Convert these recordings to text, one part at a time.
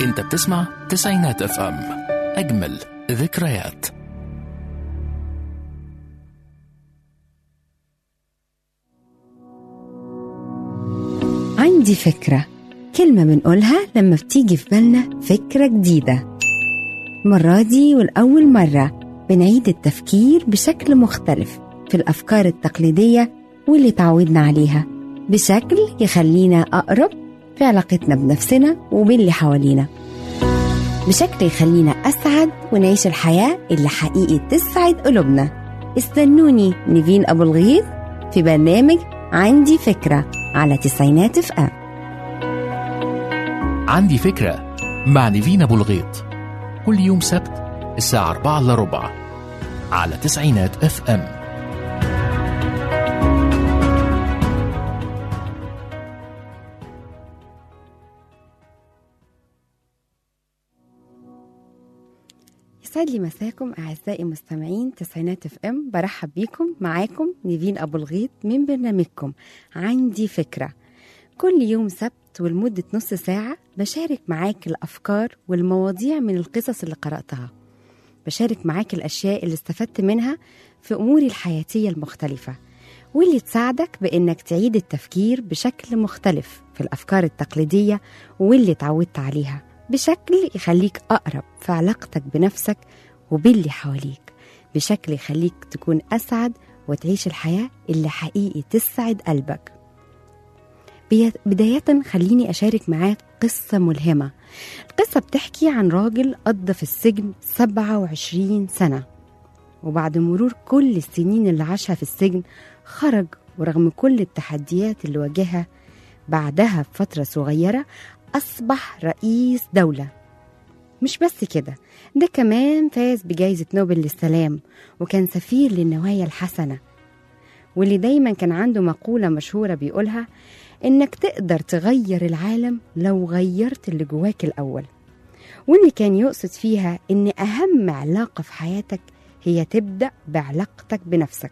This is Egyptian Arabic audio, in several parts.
انت بتسمع تسعينات اف ام اجمل ذكريات عندي فكرة كلمة بنقولها لما بتيجي في بالنا فكرة جديدة المرة دي والأول مرة بنعيد التفكير بشكل مختلف في الأفكار التقليدية واللي تعودنا عليها بشكل يخلينا أقرب في علاقتنا بنفسنا وباللي حوالينا بشكل يخلينا أسعد ونعيش الحياة اللي حقيقي تسعد قلوبنا استنوني نيفين أبو الغيث في برنامج عندي فكرة على تسعينات اف ام عندي فكرة مع نيفين أبو الغيط كل يوم سبت الساعة 4 إلا ربع على تسعينات اف ام يسعد لي مساكم أعزائي مستمعين تسعينات اف ام برحب بيكم معاكم نيفين أبو الغيط من برنامجكم عندي فكرة كل يوم سبت ولمدة نص ساعة بشارك معاك الأفكار والمواضيع من القصص اللي قرأتها بشارك معاك الأشياء اللي استفدت منها في أموري الحياتية المختلفة واللي تساعدك بإنك تعيد التفكير بشكل مختلف في الأفكار التقليدية واللي اتعودت عليها بشكل يخليك أقرب في علاقتك بنفسك وباللي حواليك بشكل يخليك تكون أسعد وتعيش الحياة اللي حقيقي تسعد قلبك بي- بداية خليني أشارك معاك قصة ملهمة القصة بتحكي عن راجل قضى في السجن 27 سنة وبعد مرور كل السنين اللي عاشها في السجن خرج ورغم كل التحديات اللي واجهها بعدها بفترة صغيرة أصبح رئيس دولة مش بس كده ده كمان فاز بجائزة نوبل للسلام وكان سفير للنوايا الحسنة واللي دايما كان عنده مقولة مشهورة بيقولها إنك تقدر تغير العالم لو غيرت اللي جواك الأول واللي كان يقصد فيها إن أهم علاقة في حياتك هي تبدأ بعلاقتك بنفسك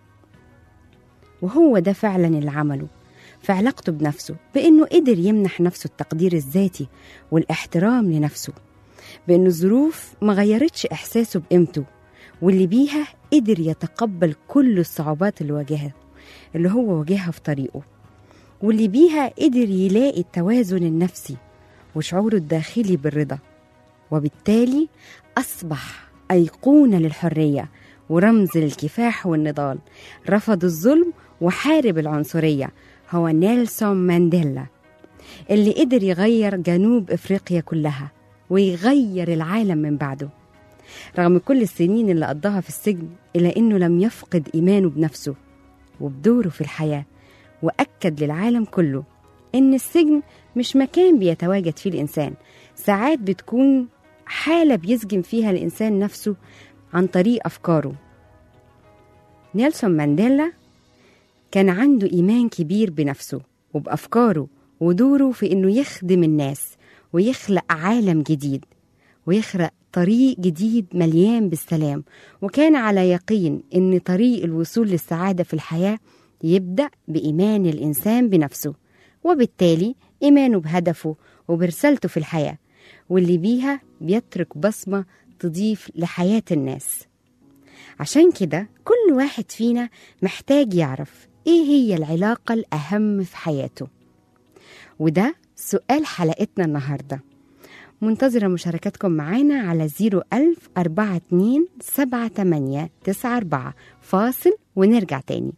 وهو ده فعلا اللي عمله في علاقته بنفسه بإنه قدر يمنح نفسه التقدير الذاتي والاحترام لنفسه بإن الظروف ما غيرتش إحساسه بقيمته واللي بيها قدر يتقبل كل الصعوبات اللي واجهها اللي هو واجهها في طريقه واللي بيها قدر يلاقي التوازن النفسي وشعوره الداخلي بالرضا وبالتالي أصبح أيقونة للحرية ورمز للكفاح والنضال رفض الظلم وحارب العنصرية هو نيلسون مانديلا اللي قدر يغير جنوب إفريقيا كلها ويغير العالم من بعده رغم كل السنين اللي قضاها في السجن إلا إنه لم يفقد إيمانه بنفسه وبدوره في الحياة وأكد للعالم كله إن السجن مش مكان بيتواجد فيه الإنسان ساعات بتكون حالة بيسجن فيها الإنسان نفسه عن طريق أفكاره نيلسون مانديلا كان عنده إيمان كبير بنفسه وبأفكاره ودوره في إنه يخدم الناس ويخلق عالم جديد ويخلق طريق جديد مليان بالسلام وكان على يقين إن طريق الوصول للسعادة في الحياة يبدأ بإيمان الإنسان بنفسه وبالتالي إيمانه بهدفه وبرسالته في الحياة واللي بيها بيترك بصمة تضيف لحياة الناس عشان كده كل واحد فينا محتاج يعرف إيه هي العلاقة الأهم في حياته وده سؤال حلقتنا النهاردة منتظرة مشاركاتكم معانا على 01000 42 78 94 فاصل ونرجع تاني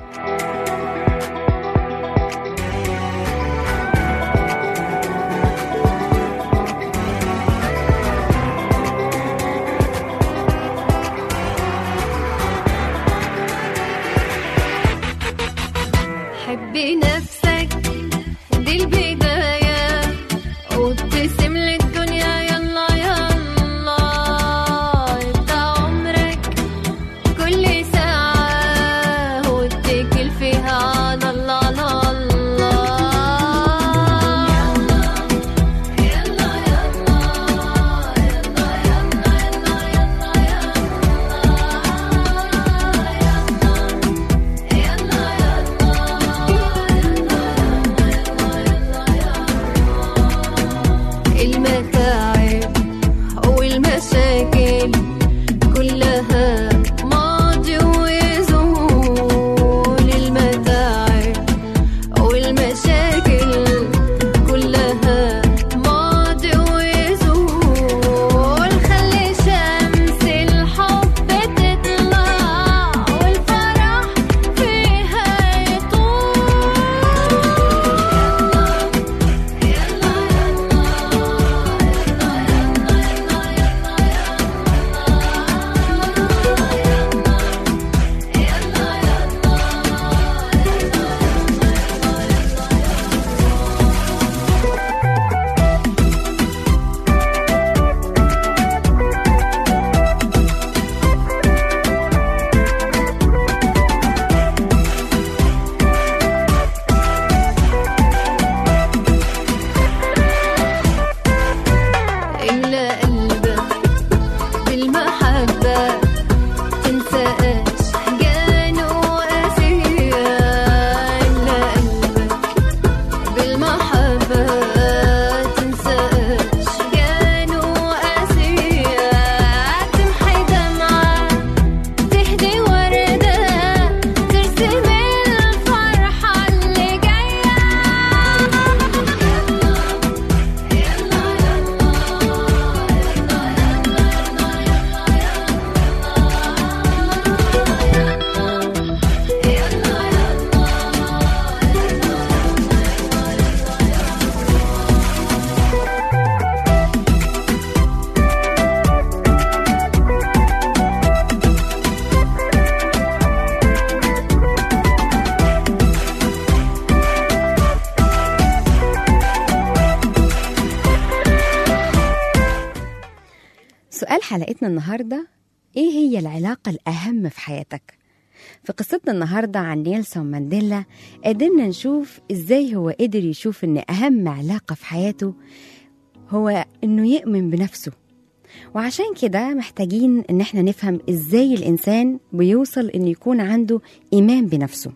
حبي نفسك دي البداية وابتسم للدنيا يلا يلا ابدأ عمرك كل ساعة واتكل فيها على الله على الله يلا يلا يلا يلا يلا يلا يلا المتاع سؤال حلقتنا النهاردة إيه هي العلاقة الأهم في حياتك؟ في قصتنا النهاردة عن نيلسون مانديلا قدرنا نشوف إزاي هو قدر يشوف إن أهم علاقة في حياته هو إنه يؤمن بنفسه وعشان كده محتاجين إن إحنا نفهم إزاي الإنسان بيوصل إنه يكون عنده إيمان بنفسه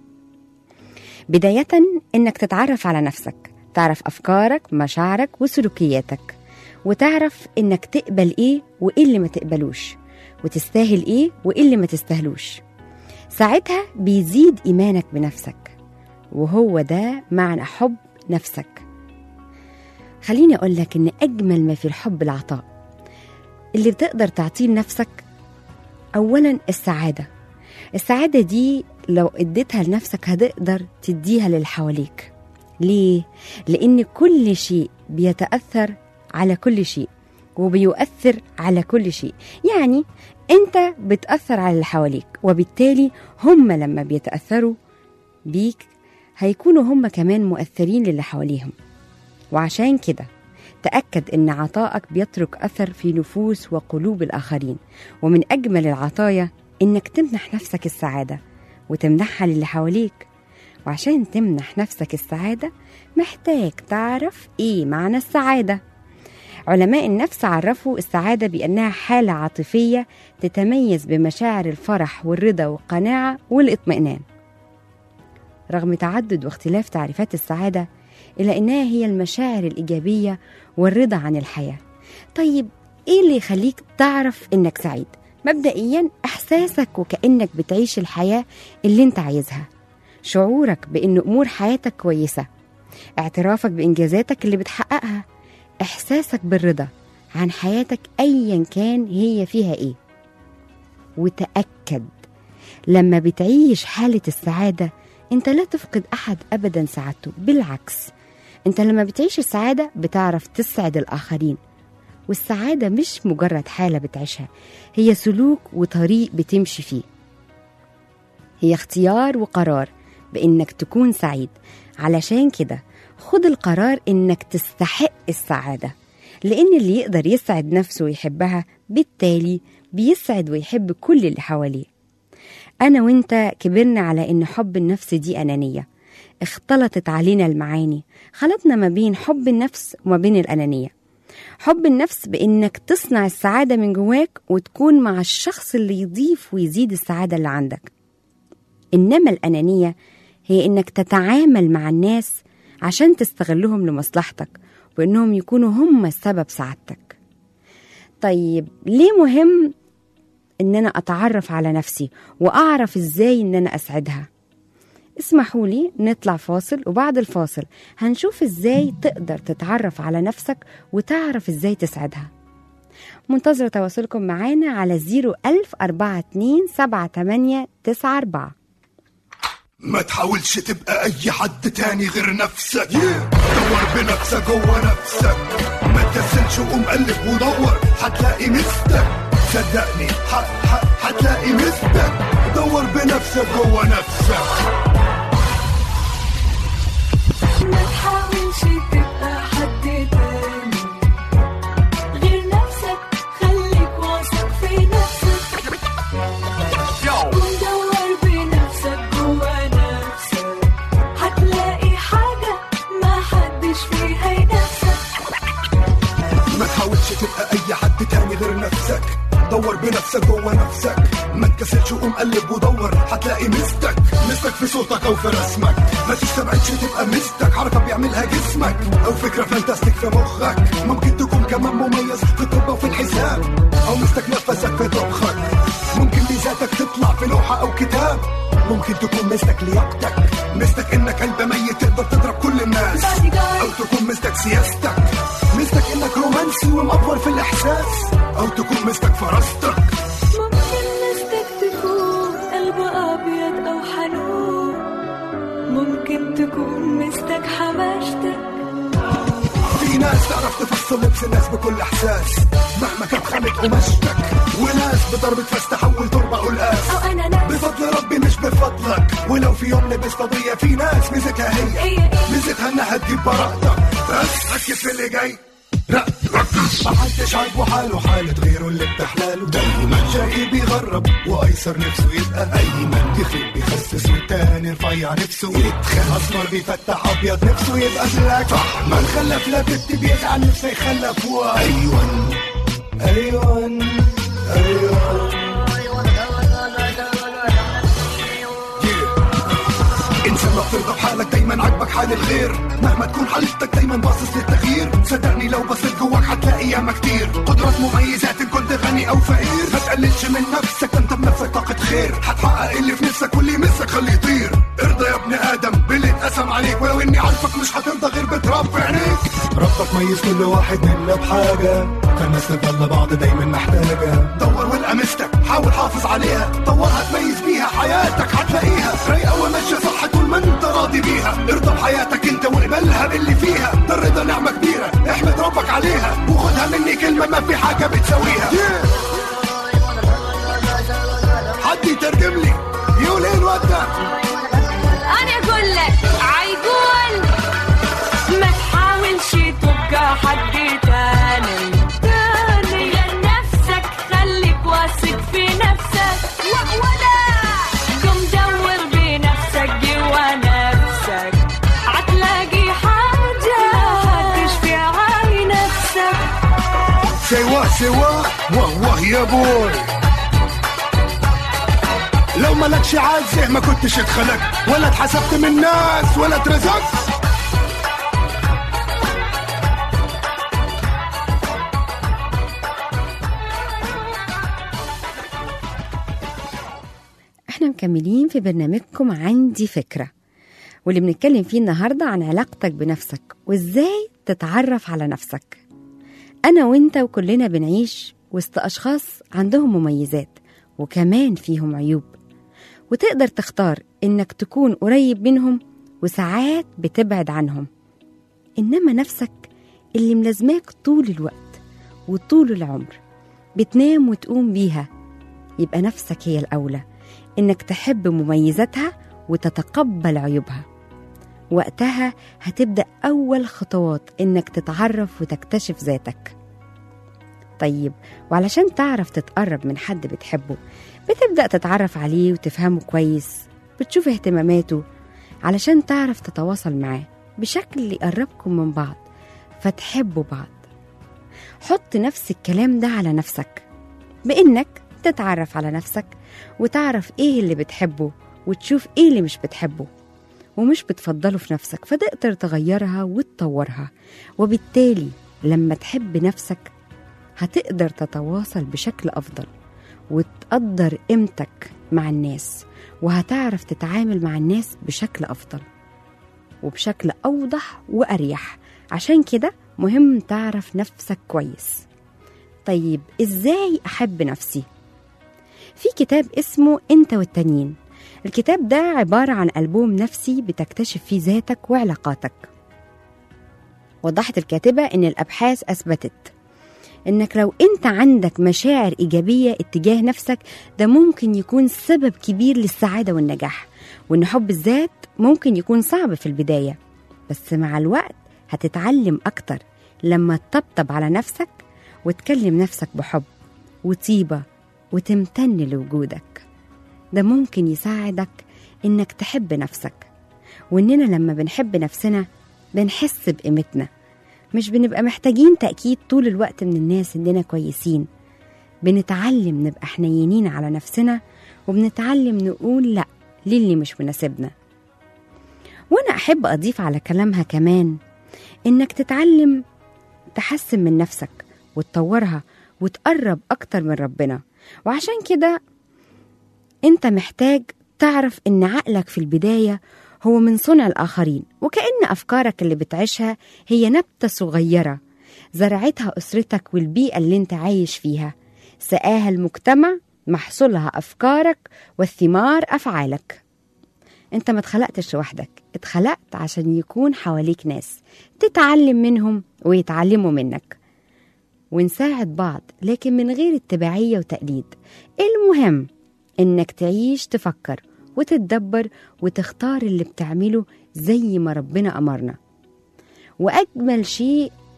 بداية إنك تتعرف على نفسك تعرف أفكارك مشاعرك وسلوكياتك وتعرف إنك تقبل إيه وإيه اللي ما تقبلوش وتستاهل إيه وإيه اللي ما تستاهلوش ساعتها بيزيد إيمانك بنفسك وهو ده معنى حب نفسك خليني أقول لك إن أجمل ما في الحب العطاء اللي بتقدر تعطيه لنفسك أولا السعادة السعادة دي لو اديتها لنفسك هتقدر تديها للي حواليك ليه؟ لأن كل شيء بيتأثر على كل شيء وبيؤثر على كل شيء يعني انت بتأثر على اللي حواليك وبالتالي هم لما بيتأثروا بيك هيكونوا هم كمان مؤثرين للي حواليهم وعشان كده تأكد إن عطائك بيترك أثر في نفوس وقلوب الآخرين ومن أجمل العطايا إنك تمنح نفسك السعادة وتمنحها للي حواليك وعشان تمنح نفسك السعادة محتاج تعرف إيه معنى السعادة علماء النفس عرفوا السعادة بأنها حالة عاطفية تتميز بمشاعر الفرح والرضا والقناعة والاطمئنان رغم تعدد واختلاف تعريفات السعادة إلا إنها هي المشاعر الإيجابية والرضا عن الحياة طيب إيه اللي يخليك تعرف إنك سعيد؟ مبدئيا إحساسك وكأنك بتعيش الحياة اللي أنت عايزها شعورك بأن أمور حياتك كويسة اعترافك بإنجازاتك اللي بتحققها إحساسك بالرضا عن حياتك أيا كان هي فيها إيه وتأكد لما بتعيش حالة السعادة أنت لا تفقد أحد أبدا سعادته بالعكس أنت لما بتعيش السعادة بتعرف تسعد الآخرين والسعادة مش مجرد حالة بتعيشها هي سلوك وطريق بتمشي فيه هي اختيار وقرار بإنك تكون سعيد علشان كده خد القرار إنك تستحق السعادة لأن اللي يقدر يسعد نفسه ويحبها بالتالي بيسعد ويحب كل اللي حواليه أنا وإنت كبرنا على إن حب النفس دي أنانية اختلطت علينا المعاني خلطنا ما بين حب النفس وما بين الأنانية حب النفس بإنك تصنع السعادة من جواك وتكون مع الشخص اللي يضيف ويزيد السعادة اللي عندك إنما الأنانية هي إنك تتعامل مع الناس عشان تستغلهم لمصلحتك وإنهم يكونوا هم السبب سعادتك طيب ليه مهم إن أنا أتعرف على نفسي وأعرف إزاي إن أنا أسعدها اسمحوا لي نطلع فاصل وبعد الفاصل هنشوف إزاي تقدر تتعرف على نفسك وتعرف إزاي تسعدها منتظرة تواصلكم معانا على 01000 42 78 94 ما تحاولش تبقى اي حد تاني غير نفسك دور بنفسك جوه نفسك ما تكسلش وقوم قلب ودور هتلاقي مستك صدقني ح- ح- هتلاقي مستك دور بنفسك جوه نفسك ما تحاولش تبقى حد تاني غير نفسك خليك واثق في نفسك ودور بنفسك جوا نفسك هتلاقي حاجة ما حدش فيها ينافسك ما تحاولش تبقى اي حد تاني غير نفسك دور بنفسك جوه نفسك ما تكسلش وقوم قلب ودور هتلاقي مستك مستك في صوتك او في رسمك ما تستبعدش تبقى مستك حركه بيعملها جسمك او فكره فانتاستيك في مخك ممكن تكون كمان مميز في الطب وفي الحساب او مستك نفسك في طبخك ممكن ميزاتك تطلع في لوحه او كتاب ممكن تكون مستك لياقتك مستك انك قلب ميت تقدر تضرب كل الناس او تكون مستك سياستك مستك انك رومانسي ومأفور في الاحساس او تكون مستك فراستك ممكن مستك تكون قلب أبيض أو حنون ممكن تكون مستك حماشتك في ناس تعرف تفصل لبس الناس بكل احساس مهما كانت خانت قماشتك وناس بضربة فاس تحول تربة قلقاس أو أنا ناس بفضل ربي مش بفضلك ولو في يوم لبست قضية في ناس ميزتها هي هي إيه؟ ميزتها انها تجيب براءتك بس ركز في اللي جاي لا ركز محدش عاجبه حاله حالة غيره اللي بتحلاله دايما جاي بيغرب وايسر نفسه يبقى ايمن تخيب بيخسس والتاني رفيع نفسه يتخن اسمر بيفتح ابيض نفسه يبقى بلاك من خلف لا بنت بيزعل نفسه يخلف وايون ايون ايون انسان ما بترضى بحالك دايما عاجبك حال الغير مهما تكون حالتك دايما باصص للتغيير صدقني لو بصيت جواك هتلاقي ياما كتير قدرات مميزات ان كنت غني او فقير ما تقللش من نفسك انت بنفسك طاقة خير هتحقق اللي في نفسك واللي يمسك خليه يطير ارضى يا ابن ادم باللي اتقسم عليك ولو اني عارفك مش هترضى غير بتراب في عينيك ربك ميز كل واحد منا بحاجة فالناس تضل بعض دايما محتاجة دور والقى مستك حاول حافظ عليها طورها تميز بيها حياتك هتلاقيها رايقة وماشية صح طول ما انت راضي بيها ارضى بحياتك انت واقبلها باللي فيها ده الرضا نعمة كبيرة احمد ربك عليها وخدها مني كلمة ما في حاجة بتساويها حد يترجم لي يقول ايه الواد ده انا اقول لك عيقول ما تحاولش تبقى حد تاني تاني لنفسك خليك واثق في نفسك ولا قم دور بنفسك جوا نفسك هتلاقي حاجة تشفي عاي نفسك سوا سوا واه واه يا بوي لو مالكش عزه ما كنتش اتخلقت ولا اتحسبت من ناس ولا اترزقت احنا مكملين في برنامجكم عندي فكرة واللي بنتكلم فيه النهاردة عن علاقتك بنفسك وازاي تتعرف على نفسك أنا وانت وكلنا بنعيش وسط أشخاص عندهم مميزات وكمان فيهم عيوب وتقدر تختار إنك تكون قريب منهم وساعات بتبعد عنهم إنما نفسك اللي ملازماك طول الوقت وطول العمر بتنام وتقوم بيها يبقى نفسك هي الأولى إنك تحب مميزاتها وتتقبل عيوبها وقتها هتبدأ أول خطوات إنك تتعرف وتكتشف ذاتك طيب وعلشان تعرف تتقرب من حد بتحبه بتبدأ تتعرف عليه وتفهمه كويس بتشوف اهتماماته علشان تعرف تتواصل معاه بشكل يقربكم من بعض فتحبوا بعض حط نفس الكلام ده على نفسك بإنك تتعرف على نفسك وتعرف إيه اللي بتحبه وتشوف إيه اللي مش بتحبه ومش بتفضله في نفسك فتقدر تغيرها وتطورها وبالتالي لما تحب نفسك هتقدر تتواصل بشكل أفضل وتقدر قيمتك مع الناس وهتعرف تتعامل مع الناس بشكل أفضل وبشكل أوضح وأريح عشان كده مهم تعرف نفسك كويس طيب إزاي أحب نفسي؟ في كتاب اسمه أنت والتانيين الكتاب ده عبارة عن ألبوم نفسي بتكتشف فيه ذاتك وعلاقاتك وضحت الكاتبة إن الأبحاث أثبتت إنك لو أنت عندك مشاعر إيجابية اتجاه نفسك ده ممكن يكون سبب كبير للسعادة والنجاح وإن حب الذات ممكن يكون صعب في البداية بس مع الوقت هتتعلم أكتر لما تطبطب على نفسك وتكلم نفسك بحب وطيبة وتمتن لوجودك ده ممكن يساعدك إنك تحب نفسك وإننا لما بنحب نفسنا بنحس بقيمتنا مش بنبقى محتاجين تأكيد طول الوقت من الناس إننا كويسين بنتعلم نبقى حنينين على نفسنا وبنتعلم نقول لأ للي مش مناسبنا وأنا أحب أضيف على كلامها كمان إنك تتعلم تحسن من نفسك وتطورها وتقرب أكتر من ربنا وعشان كده أنت محتاج تعرف إن عقلك في البداية هو من صنع الآخرين وكأن أفكارك اللي بتعيشها هي نبتة صغيرة زرعتها أسرتك والبيئة اللي أنت عايش فيها سقاها المجتمع محصولها أفكارك والثمار أفعالك أنت ما اتخلقتش لوحدك اتخلقت عشان يكون حواليك ناس تتعلم منهم ويتعلموا منك ونساعد بعض لكن من غير اتباعية وتقليد المهم إنك تعيش تفكر وتتدبر وتختار اللي بتعمله زي ما ربنا أمرنا وأجمل شيء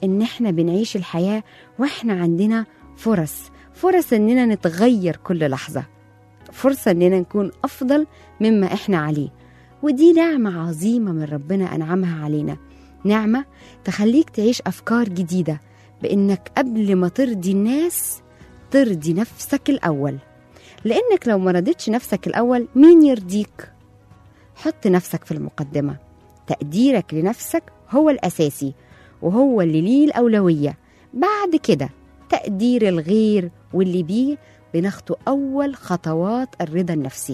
إن إحنا بنعيش الحياة وإحنا عندنا فرص فرص إننا نتغير كل لحظة فرصة إننا نكون أفضل مما إحنا عليه ودي نعمة عظيمة من ربنا أنعمها علينا نعمة تخليك تعيش أفكار جديدة بإنك قبل ما ترضي الناس ترضي نفسك الأول لأنك لو ما رضيتش نفسك الأول مين يرضيك؟ حط نفسك في المقدمة تقديرك لنفسك هو الأساسي وهو اللي ليه الأولوية بعد كده تقدير الغير واللي بيه بناخده أول خطوات الرضا النفسي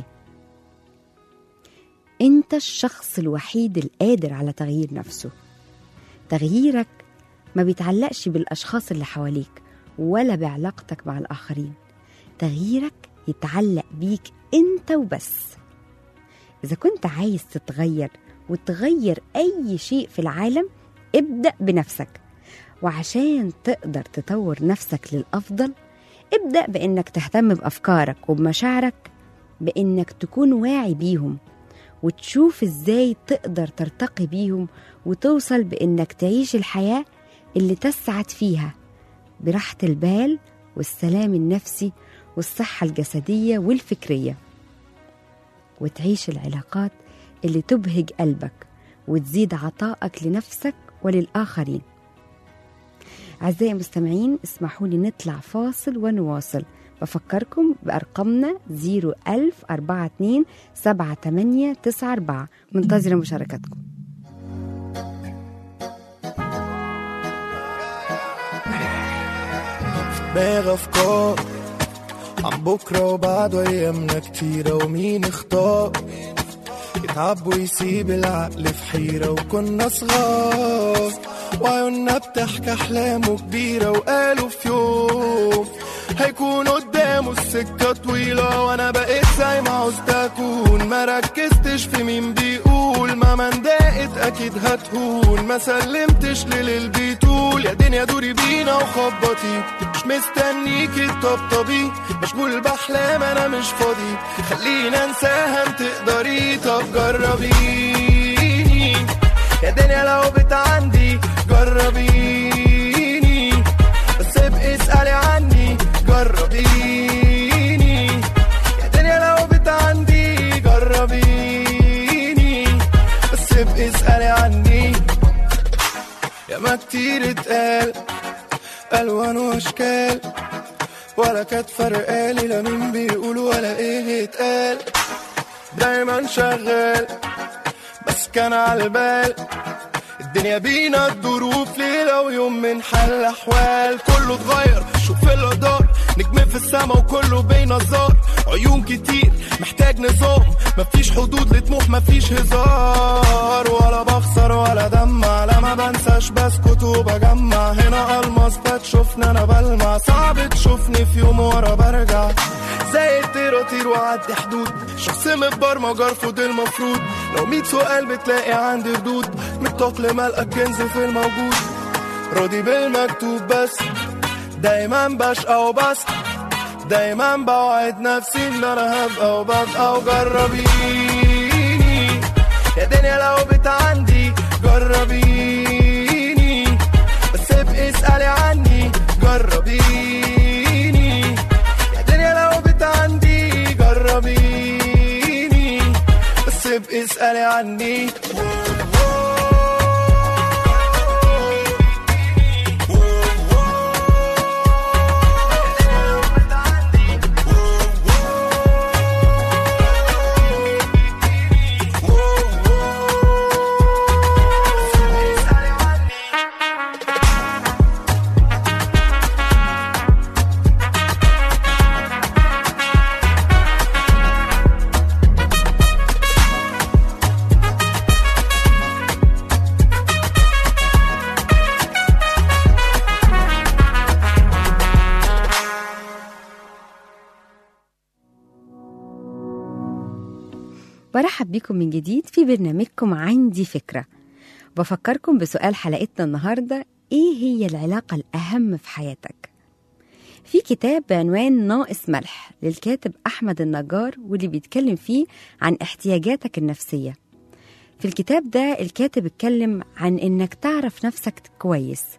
أنت الشخص الوحيد القادر على تغيير نفسه تغييرك ما بيتعلقش بالأشخاص اللي حواليك ولا بعلاقتك مع الآخرين تغييرك يتعلق بيك أنت وبس إذا كنت عايز تتغير وتغير أي شيء في العالم ابدأ بنفسك وعشان تقدر تطور نفسك للأفضل ابدأ بإنك تهتم بأفكارك وبمشاعرك بإنك تكون واعي بيهم وتشوف إزاي تقدر ترتقي بيهم وتوصل بإنك تعيش الحياة اللي تسعد فيها براحة البال والسلام النفسي والصحة الجسدية والفكرية وتعيش العلاقات اللي تبهج قلبك وتزيد عطائك لنفسك وللآخرين أعزائي المستمعين اسمحوا لي نطلع فاصل ونواصل بفكركم بأرقامنا 01042 7894 منتظرة مشاركتكم دماغ افكار عن بكره وبعده ايامنا كتيره ومين اختار يتعب ويسيب العقل في حيره وكنا صغار وعيوننا بتحكي احلامه كبيره وقالوا في يوم هيكون قدامه السكة طويلة وانا بقيت زي ما عاوزت اكون ما ركزتش في مين بيقول ما من ضاقت اكيد هتهون ما سلمتش للي بيطول يا دنيا دوري بينا وخبطي مش مستنيكي تطبطبي مشغول باحلام انا مش فاضي خلينا انساها انت تقدري طب جربيني يا دنيا لو بتعندي جربيني بس ابقي اسألي عني جربيني يا دنيا لو بتعندي جربيني بس ابقي اسألي عني يا ما كتير اتقال ألوان وأشكال ولا كانت فرقالي لا مين بيقول ولا ايه اتقال دايما شغال بس كان على البال الدنيا بينا الظروف ليلة ويوم من حل أحوال كله اتغير شوف اللي دار نجم في السما وكله بينظار عيون كتير محتاج نظام مفيش حدود لطموح مفيش هزار ولا بخسر ولا دمع لا ما بنساش بسكت وبجمع هنا الماس بتشوفني انا بلمع صعب تشوفني في يوم ورا برجع زي الطير اطير وعدي حدود شخص متبرمج ارفض المفروض لو ميت سؤال بتلاقي عندي ردود متطلع ملقى كنز في الموجود راضي بالمكتوب بس دايما بشقى وبس دايما بوعد نفسي ان انا هبقى وببقى وجربيني يا دنيا لو بتعندي جربيني بس ابقي اسألي عني جربيني يا دنيا لو بتعندي جربيني بس ابقي اسألي عني برحب بكم من جديد في برنامجكم عندي فكرة بفكركم بسؤال حلقتنا النهاردة إيه هي العلاقة الأهم في حياتك؟ في كتاب بعنوان ناقص ملح للكاتب أحمد النجار واللي بيتكلم فيه عن احتياجاتك النفسية في الكتاب ده الكاتب اتكلم عن إنك تعرف نفسك كويس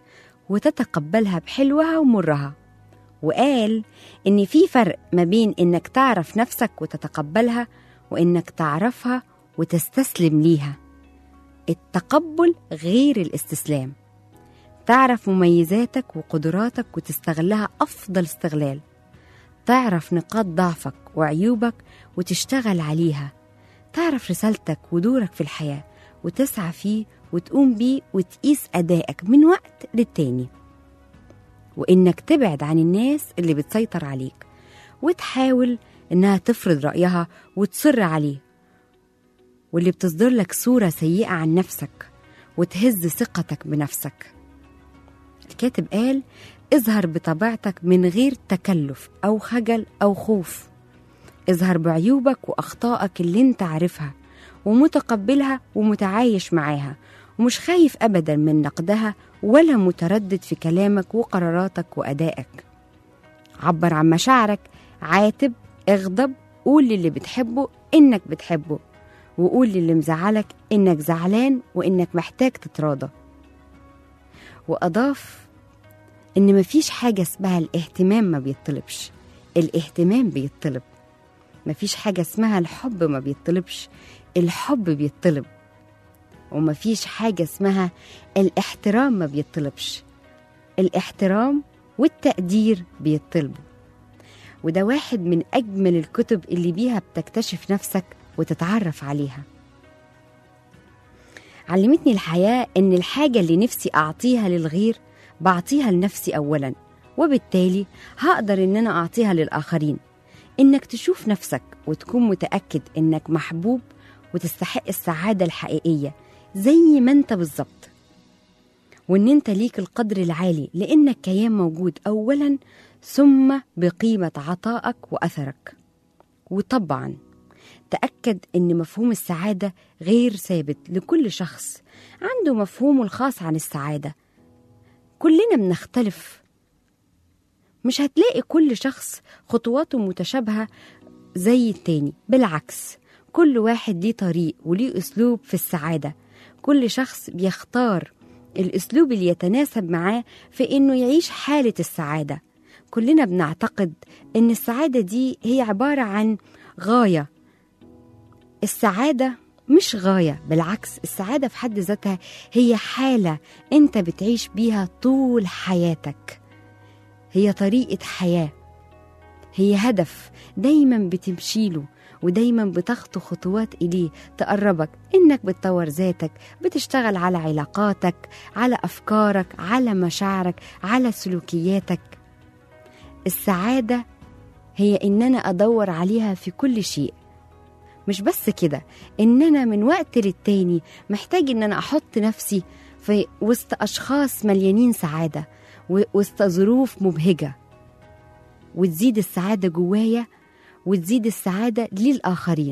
وتتقبلها بحلوها ومرها وقال إن في فرق ما بين إنك تعرف نفسك وتتقبلها وإنك تعرفها وتستسلم ليها التقبل غير الاستسلام تعرف مميزاتك وقدراتك وتستغلها أفضل استغلال تعرف نقاط ضعفك وعيوبك وتشتغل عليها تعرف رسالتك ودورك في الحياة وتسعى فيه وتقوم بيه وتقيس أدائك من وقت للتاني وإنك تبعد عن الناس اللي بتسيطر عليك وتحاول إنها تفرض رأيها وتصر عليه واللي بتصدر لك صورة سيئة عن نفسك وتهز ثقتك بنفسك الكاتب قال اظهر بطبيعتك من غير تكلف أو خجل أو خوف اظهر بعيوبك وأخطائك اللي انت عارفها ومتقبلها ومتعايش معاها ومش خايف أبدا من نقدها ولا متردد في كلامك وقراراتك وأدائك عبر عن مشاعرك عاتب اغضب قول للي بتحبه إنك بتحبه وقول للي مزعلك إنك زعلان وإنك محتاج تتراضى وأضاف إن مفيش حاجة اسمها الاهتمام ما بيطلبش الاهتمام بيطلب مفيش حاجة اسمها الحب ما بيطلبش الحب بيطلب ومفيش حاجة اسمها الاحترام ما بيطلبش الاحترام والتقدير بيطلبوا وده واحد من أجمل الكتب اللي بيها بتكتشف نفسك وتتعرف عليها علمتني الحياة إن الحاجة اللي نفسي أعطيها للغير بعطيها لنفسي أولا وبالتالي هقدر إن أنا أعطيها للآخرين إنك تشوف نفسك وتكون متأكد إنك محبوب وتستحق السعادة الحقيقية زي ما أنت بالظبط وإن أنت ليك القدر العالي لأنك كيان موجود أولا ثم بقيمة عطائك وأثرك وطبعا تأكد إن مفهوم السعادة غير ثابت لكل شخص عنده مفهومه الخاص عن السعادة كلنا بنختلف مش هتلاقي كل شخص خطواته متشابهة زي التاني بالعكس كل واحد ليه طريق وليه أسلوب في السعادة كل شخص بيختار الأسلوب اللي يتناسب معاه في إنه يعيش حالة السعادة كلنا بنعتقد إن السعادة دي هي عبارة عن غاية السعادة مش غاية بالعكس السعادة في حد ذاتها هي حالة أنت بتعيش بيها طول حياتك هي طريقة حياة هي هدف دايما بتمشيله ودايما بتخطو خطوات إليه تقربك إنك بتطور ذاتك بتشتغل على علاقاتك على أفكارك على مشاعرك على سلوكياتك السعادة هي إن أنا أدور عليها في كل شيء مش بس كده إن أنا من وقت للتاني محتاج إن أنا أحط نفسي في وسط أشخاص مليانين سعادة وسط ظروف مبهجة وتزيد السعادة جوايا وتزيد السعادة للآخرين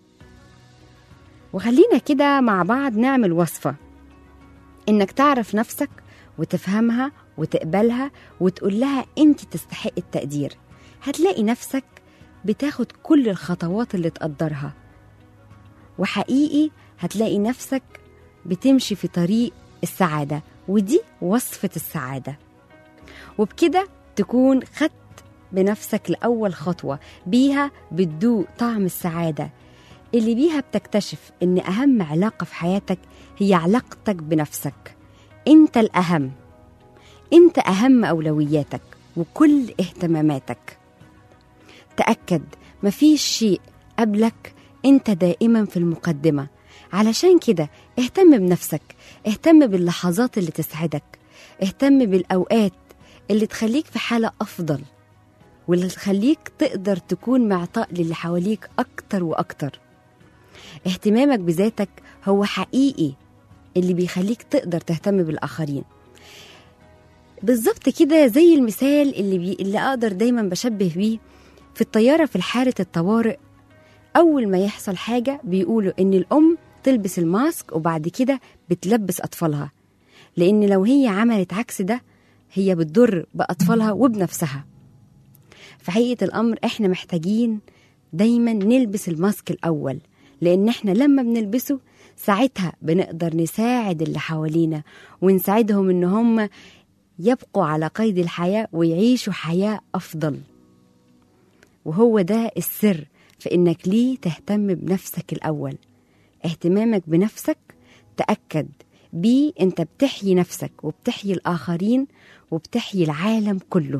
وخلينا كده مع بعض نعمل وصفة إنك تعرف نفسك وتفهمها وتقبلها وتقول لها أنت تستحق التقدير هتلاقي نفسك بتاخد كل الخطوات اللي تقدرها وحقيقي هتلاقي نفسك بتمشي في طريق السعادة ودي وصفة السعادة وبكده تكون خدت بنفسك لأول خطوة بيها بتدوق طعم السعادة اللي بيها بتكتشف إن أهم علاقة في حياتك هي علاقتك بنفسك أنت الأهم أنت أهم أولوياتك وكل اهتماماتك تأكد مفيش شيء قبلك أنت دائما في المقدمة علشان كده اهتم بنفسك اهتم باللحظات اللي تسعدك اهتم بالأوقات اللي تخليك في حالة أفضل واللي تخليك تقدر تكون معطاء للي حواليك أكتر وأكتر اهتمامك بذاتك هو حقيقي اللي بيخليك تقدر تهتم بالآخرين بالظبط كده زي المثال اللي, بي... اللي أقدر دايما بشبه بيه في الطيارة في حالة الطوارئ أول ما يحصل حاجة بيقولوا إن الأم تلبس الماسك وبعد كده بتلبس أطفالها لأن لو هي عملت عكس ده هي بتضر بأطفالها وبنفسها في حقيقة الأمر إحنا محتاجين دايما نلبس الماسك الأول لأن إحنا لما بنلبسه ساعتها بنقدر نساعد اللي حوالينا ونساعدهم إن هم يبقوا على قيد الحياة ويعيشوا حياة أفضل وهو ده السر في إنك ليه تهتم بنفسك الأول اهتمامك بنفسك تأكد بيه أنت بتحيي نفسك وبتحيي الآخرين وبتحيي العالم كله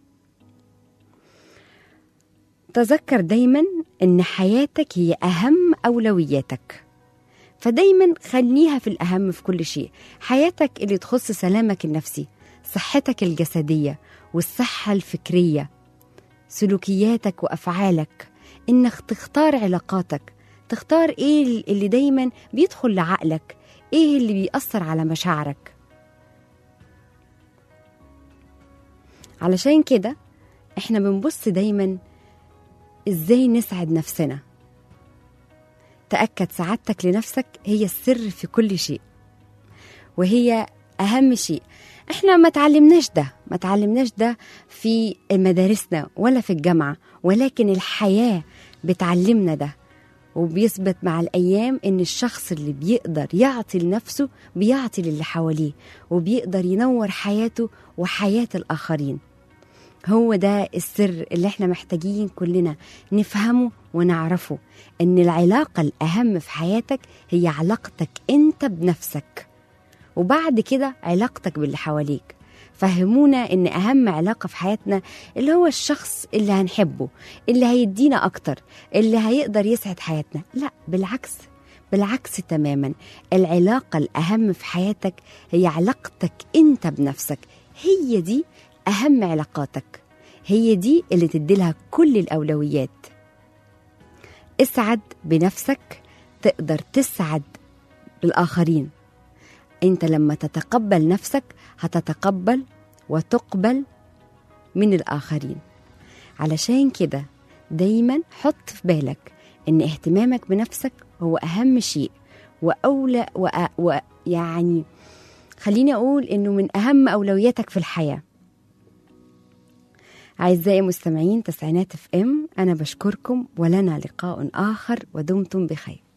تذكر دايما ان حياتك هي اهم اولوياتك فدايما خليها في الاهم في كل شيء حياتك اللي تخص سلامك النفسي صحتك الجسديه والصحه الفكريه سلوكياتك وافعالك انك تختار علاقاتك تختار ايه اللي دايما بيدخل لعقلك ايه اللي بيأثر على مشاعرك علشان كده احنا بنبص دايما ازاي نسعد نفسنا تأكد سعادتك لنفسك هي السر في كل شيء وهي أهم شيء احنا ما تعلمناش ده ما تعلمناش ده في مدارسنا ولا في الجامعة ولكن الحياة بتعلمنا ده وبيثبت مع الأيام إن الشخص اللي بيقدر يعطي لنفسه بيعطي للي حواليه وبيقدر ينور حياته وحياة الآخرين هو ده السر اللي احنا محتاجين كلنا نفهمه ونعرفه ان العلاقة الأهم في حياتك هي علاقتك انت بنفسك وبعد كده علاقتك باللي حواليك فهمونا ان اهم علاقة في حياتنا اللي هو الشخص اللي هنحبه اللي هيدينا اكتر اللي هيقدر يسعد حياتنا لا بالعكس بالعكس تماما العلاقة الأهم في حياتك هي علاقتك أنت بنفسك هي دي أهم علاقاتك هي دي اللي تديلها كل الأولويات اسعد بنفسك تقدر تسعد بالآخرين أنت لما تتقبل نفسك هتتقبل وتقبل من الآخرين علشان كده دايما حط في بالك ان اهتمامك بنفسك هو اهم شيء واولى وأ- ويعني خليني اقول انه من اهم اولوياتك في الحياه اعزائي مستمعين تسعينات اف ام انا بشكركم ولنا لقاء اخر ودمتم بخير